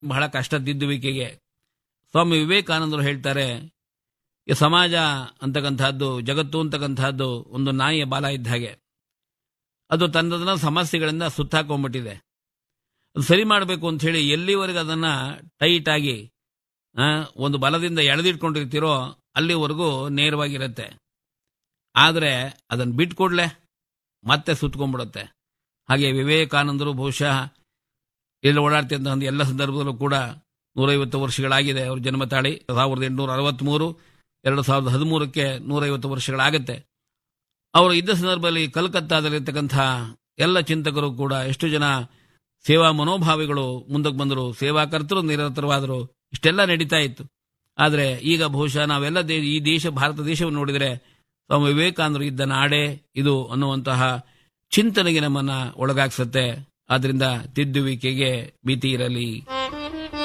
ಬಹಳ ಕಷ್ಟ ತಿದ್ದುವಿಕೆಗೆ ಸ್ವಾಮಿ ವಿವೇಕಾನಂದರು ಹೇಳ್ತಾರೆ ಈ ಸಮಾಜ ಅಂತಕ್ಕಂಥದ್ದು ಜಗತ್ತು ಅಂತಕ್ಕಂಥದ್ದು ಒಂದು ನಾಯಿಯ ಬಾಲ ಇದ್ದ ಹಾಗೆ ಅದು ತನ್ನದನ್ನ ಸಮಸ್ಯೆಗಳಿಂದ ಸುತ್ತಾಕೊಂಡ್ಬಿಟ್ಟಿದೆ ಅದು ಸರಿ ಮಾಡಬೇಕು ಅಂತ ಹೇಳಿ ಎಲ್ಲಿವರೆಗೆ ಅದನ್ನ ಟೈಟ್ ಆಗಿ ಆ, ಒಂದು ಬಲದಿಂದ ಎಳೆದಿಟ್ಕೊಂಡಿರ್ತೀರೋ ಅಲ್ಲಿವರೆಗೂ ನೇರವಾಗಿರುತ್ತೆ ಆದರೆ ಅದನ್ನು ಬಿಟ್ಕೊಡ್ಲೆ ಮತ್ತೆ ಸುತ್ಕೊಂಡ್ಬಿಡುತ್ತೆ ಹಾಗೆ ವಿವೇಕಾನಂದರು ಬಹುಶಃ ಇಲ್ಲಿ ಓಡಾಡ್ತಿದ್ದ ಒಂದು ಎಲ್ಲ ಸಂದರ್ಭದಲ್ಲೂ ಕೂಡ ನೂರೈವತ್ತು ವರ್ಷಗಳಾಗಿದೆ ಅವ್ರ ಜನ್ಮ ತಾಳಿ ಸಾವಿರದ ಎಂಟುನೂರ ಅರವತ್ತ್ಮೂರು ಎರಡು ಸಾವಿರದ ಹದಿಮೂರಕ್ಕೆ ನೂರೈವತ್ತು ವರ್ಷಗಳಾಗುತ್ತೆ ಅವರು ಇದ್ದ ಸಂದರ್ಭದಲ್ಲಿ ಕಲ್ಕತ್ತಾದಲ್ಲಿರ್ತಕ್ಕಂಥ ಎಲ್ಲ ಚಿಂತಕರು ಕೂಡ ಎಷ್ಟು ಜನ ಸೇವಾ ಮನೋಭಾವಿಗಳು ಮುಂದಕ್ಕೆ ಬಂದರು ಸೇವಾಕರ್ತರು ನಿರತರವಾದರು ಇಷ್ಟೆಲ್ಲ ನಡೀತಾ ಇತ್ತು ಆದರೆ ಈಗ ಬಹುಶಃ ನಾವೆಲ್ಲ ದೇ- ಈ ದೇಶ ಭಾರತ ದೇಶವನ್ನು ನೋಡಿದರೆ ಸ್ವಾಮಿ ವಿವೇಕಾನಂದರು ಇದ್ದ ನಾಡೇ ಇದು ಅನ್ನುವಂತಹ ಚಿಂತನೆಗೆ ನಮ್ಮನ್ನ ಒಳಗಾಗ್ಸತ್ತೆ ಆದ್ರಿಂದ ತಿದ್ದುವಿಕೆಗೆ ಭೀತಿ ಇರಲಿ